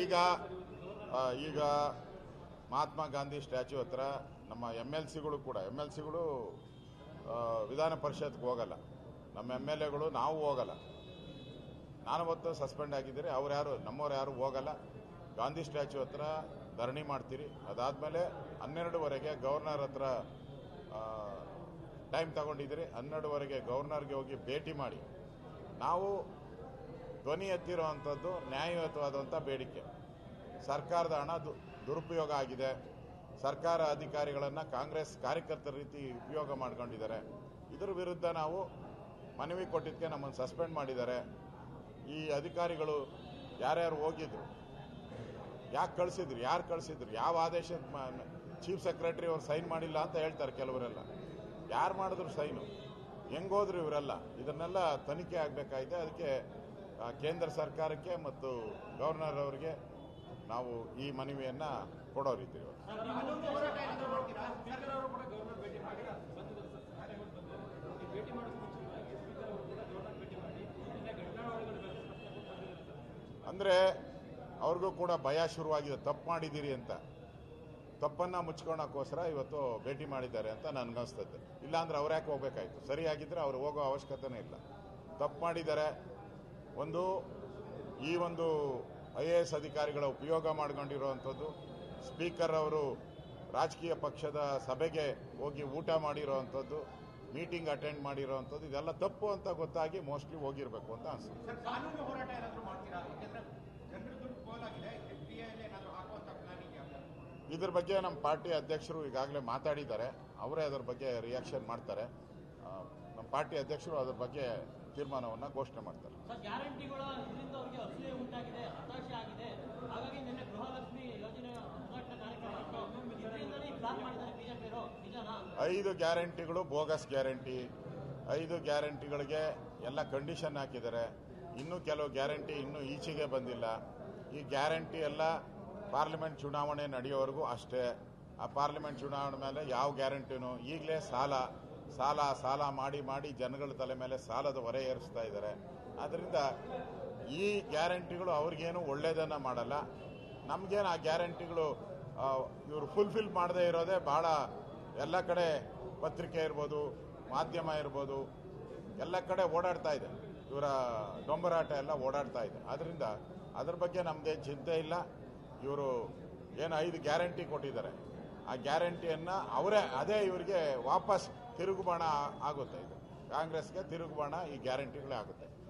ಈಗ ಆ, ಈಗ ಮಹಾತ್ಮ ಗಾಂಧಿ ಸ್ಟ್ಯಾಚ್ಯೂ ಹತ್ರ ನಮ್ಮ ಎಮ್ ಎಲ್ ಸಿಗಳು ಕೂಡ ಎಮ್ ಎಲ್ ಸಿಗಳು ವಿಧಾನ ಪರಿಷತ್ಗೆ ಹೋಗಲ್ಲ ನಮ್ಮ ಎಮ್ ಎಲ್ ಎಗಳು ನಾವು ಹೋಗಲ್ಲ ನಾನು ಅವತ್ತು ಸಸ್ಪೆಂಡ್ ಆಗಿದ್ದೀರಿ ಅವ್ರು ಯಾರು ನಮ್ಮವ್ರು ಯಾರು ಹೋಗಲ್ಲ ಗಾಂಧಿ ಸ್ಟ್ಯಾಚ್ಯೂ ಹತ್ರ ಧರಣಿ ಮಾಡ್ತೀರಿ ಅದಾದಮೇಲೆ ಹನ್ನೆರಡುವರೆಗೆ ಗವರ್ನರ್ ಹತ್ರ ಟೈಮ್ ತಗೊಂಡಿದ್ದೀರಿ ಹನ್ನೆರಡುವರೆಗೆ ಗವರ್ನರ್ಗೆ ಹೋಗಿ ಭೇಟಿ ಮಾಡಿ ನಾವು ಧ್ವನಿ ಎತ್ತಿರುವಂಥದ್ದು ನ್ಯಾಯಯುತವಾದಂಥ ಬೇಡಿಕೆ ಸರ್ಕಾರದ ಹಣ ದು- ದುರುಪಯೋಗ ಆಗಿದೆ ಸರ್ಕಾರ ಅಧಿಕಾರಿಗಳನ್ನು ಕಾಂಗ್ರೆಸ್ ಕಾರ್ಯಕರ್ತರ ರೀತಿ ಉಪಯೋಗ ಮಾಡ್ಕೊಂಡಿದ್ದಾರೆ ಇದರ ವಿರುದ್ಧ ನಾವು ಮನವಿ ಕೊಟ್ಟಿದ್ದಕ್ಕೆ ನಮ್ಮನ್ನು ಸಸ್ಪೆಂಡ್ ಮಾಡಿದ್ದಾರೆ ಈ ಅಧಿಕಾರಿಗಳು ಯಾರ್ಯಾರು ಹೋಗಿದ್ರು ಯಾಕೆ ಕಳಿಸಿದ್ರು ಯಾರು ಕಳಿಸಿದ್ರು ಯಾವ ಆದೇಶ ಚೀಫ್ ಸೆಕ್ರೆಟರಿ ಅವ್ರು ಸೈನ್ ಮಾಡಿಲ್ಲ ಅಂತ ಹೇಳ್ತಾರೆ ಕೆಲವರೆಲ್ಲ ಯಾರು ಮಾಡಿದ್ರು ಸೈನು ಹೆಂಗೋದ್ರು ಇವರೆಲ್ಲ ಇದನ್ನೆಲ್ಲ ತನಿಖೆ ಆಗಬೇಕಾಗಿದೆ ಅದಕ್ಕೆ ಆ, ಕೇಂದ್ರ ಸರ್ಕಾರಕ್ಕೆ ಮತ್ತು ಗವರ್ನರ್ ಅವರಿಗೆ ನಾವು ಈ ಮನವಿಯನ್ನ ಕೊಡೋರಿದ್ದೀವಿ ಕಾನೂನು ಹೋರಾಟ ಏನಾದ್ರು ಮಾಡ್ತೀರಾ ಸ್ಪೀಕರ್ ಅವರು ಕೂಡ ಗವರ್ನರ್ ಭೇಟಿ ಮಾಡಿ ಬಂದಿದ್ದಾರೆ ಸರ್ ಕಾರ್ಯಗಳು ಬಂದಿದ್ದಾರೆ ಈ ಭೇಟಿ ಮಾಡೋದು ಮುಂಚಿತವಾಗಿ ಸ್ಪೀಕರ್ ಅವರು ಕೂಡ ಗವರ್ನರ್ ಭೇಟಿ ಮಾಡಿ ಎಲ್ಲ ಘಟನಾವಳಿಗಳ ಬಗ್ಗೆ ಪ್ರಶ್ನೆ ಬಂದಿದ್ದಾರೆ ಸರ್ ಅಂದರೆ ಅವ್ರಿಗೂ ಕೂಡ ಭಯ ಶುರುವಾಗಿದೆ ತಪ್ಪು ಮಾಡಿದ್ದೀರಿ ಅಂತ ತಪ್ಪನ್ನ ಮುಚ್ಕೊಳಕ್ಕೋಸ್ಕರ ಇವತ್ತು ಭೇಟಿ ಮಾಡಿದ್ದಾರೆ ಅಂತ ನನ್ಗನ್ಸ್ತದೆ ಇಲ್ಲಾಂದ್ರೆ ಅವ್ರು ಯಾಕೆ ಹೋಗ್ಬೇಕಾಯ್ತು ಸರಿಯಾಗಿದ್ರೆ ಅವ್ರು ಹೋಗೋ ಅವಶ್ಯಕತೆನೇ ಇಲ್ಲ ತಪ್ಪು ಮಾಡಿದ್ದಾರೆ ಒಂದು ಈ ಒಂದು ಐ ಎ ಎಸ್ ಅಧಿಕಾರಿಗಳ ಉಪಯೋಗ ಮಾಡ್ಕೊಂಡಿರುವಂಥದ್ದು ಸ್ಪೀಕರ್ ಅವರು ರಾಜಕೀಯ ಪಕ್ಷದ ಸಭೆಗೆ ಹೋಗಿ ಊಟ ಮಾಡಿರೋವಂಥದ್ದು ಮೀಟಿಂಗ್ ಅಟೆಂಡ್ ಮಾಡಿರೋವಂಥದ್ದು ಇದೆಲ್ಲ ತಪ್ಪು ಅಂತ ಗೊತ್ತಾಗಿ ಮೋಸ್ಟ್ಲಿ ಹೋಗಿರ್ಬೇಕು ಅಂತ ಅನ್ಸುತ್ತೆ ಸರ್ ಕಾನೂನು ಹೋರಾಟ ಏನಾದ್ರು ಮಾಡ್ತೀರಾ ಯಾಕಂದ್ರೆ ಜನರ ದುಡ್ಡು ಪೋಲಾಗಿದೆ ಎಫ್ ಡಿ ಐ ಏನಾದ್ರು ಹಾಕುವಂತ ಪ್ಲಾನ್ ಇದೆಯಾ ಇದ್ರ ಬಗ್ಗೆ ನಮ್ಮ ಪಾರ್ಟಿ ಅಧ್ಯಕ್ಷರು ಈಗಾಗಲೇ ಮಾತಾಡಿದ್ದಾರೆ ಅವರೇ ಅದರ ಬಗ್ಗೆ ರಿಯಾಕ್ಷನ್ ಮಾಡ್ತಾರೆ ಆ, ನಮ್ಮ ಪಾರ್ಟಿ ಅಧ್ಯಕ್ಷರು ಅದ್ರ ಬಗ್ಗೆ ತೀರ್ಮಾನವನ್ನು ಘೋಷಣೆ ಮಾಡ್ತಾರೆ ಸರ್ ಗ್ಯಾರಂಟಿಗಳ ಇದರಿಂದ ಅವರಿಗೆ ಅಸೂಯೆ ಉಂಟಾಗಿದೆ ಹತಾಶೆ ಆಗಿದೆ ಹಾಗಾಗಿ ನಿನ್ನೆ ಗೃಹಲಕ್ಷ್ಮಿ ಯೋಜನೆ ಉದ್ಘಾಟನಾ ಕಾರ್ಯಕ್ರಮ ಇತ್ತು ಇದರಿಂದಲೇ ಈ ಪ್ಲಾನ್ ಮಾಡಿದ್ದಾರೆ ಬಿಜೆಪಿಯವರು ನಿಜನಾ ಐದು ಗ್ಯಾರಂಟಿಗಳು ಬೋಗಸ್ ಗ್ಯಾರಂಟಿ ಐದು ಗ್ಯಾರಂಟಿಗಳಿಗೆ ಎಲ್ಲ ಕಂಡೀಷನ್ ಹಾಕಿದ್ದಾರೆ ಇನ್ನೂ ಕೆಲವು ಗ್ಯಾರಂಟಿ ಇನ್ನೂ ಈಚೆಗೆ ಬಂದಿಲ್ಲ ಈ ಗ್ಯಾರಂಟಿ ಎಲ್ಲ ಪಾರ್ಲಿಮೆಂಟ್ ಚುನಾವಣೆ ನಡೆಯೋವರೆಗೂ ಅಷ್ಟೇ ಆ ಪಾರ್ಲಿಮೆಂಟ್ ಚುನಾವಣೆ ಮೇಲೆ ಯಾವ ಗ್ಯಾರಂಟಿನೂ ಈಗಲೇ ಸಾಲ ಸಾಲ ಸಾಲ ಮಾಡಿ ಮಾಡಿ ಜನಗಳ ತಲೆ ಮೇಲೆ ಸಾಲದ ಹೊರೆ ಏರಿಸ್ತಾ ಇದ್ದಾರೆ ಆದ್ದರಿಂದ ಈ ಗ್ಯಾರಂಟಿಗಳು ಅವ್ರಿಗೇನು ಒಳ್ಳೇದನ್ನ ಮಾಡಲ್ಲ ನಮಗೇನು ಆ ಗ್ಯಾರಂಟಿಗಳು ಇವರು ಫುಲ್ಫಿಲ್ ಮಾಡದೇ ಇರೋದೇ ಬಹಳ ಎಲ್ಲ ಕಡೆ ಪತ್ರಿಕೆ ಇರ್ಬೋದು ಮಾಧ್ಯಮ ಇರ್ಬೋದು ಎಲ್ಲ ಕಡೆ ಓಡಾಡ್ತಾ ಇದೆ ಇವರ ಡೊಂಬರಾಟ ಎಲ್ಲ ಓಡಾಡ್ತಾ ಇದೆ ಅದರಿಂದ ಅದ್ರ ಬಗ್ಗೆ ನಮ್ದೇನು ಚಿಂತೆ ಇಲ್ಲ ಇವರು ಏನು ಐದು ಗ್ಯಾರಂಟಿ ಕೊಟ್ಟಿದ್ದಾರೆ ಆ ಗ್ಯಾರಂಟಿಯನ್ನ ಅವರೇ ಅದೇ ಇವರಿಗೆ ವಾಪಸ್ ತಿರುಗುಬಾಣ ಆಗುತ್ತೆ ಇದು ಕಾಂಗ್ರೆಸ್ಗೆ ತಿರುಗುಬಾಣ ಈ ಗ್ಯಾರಂಟಿಗಳೇ ಆಗುತ್ತೆ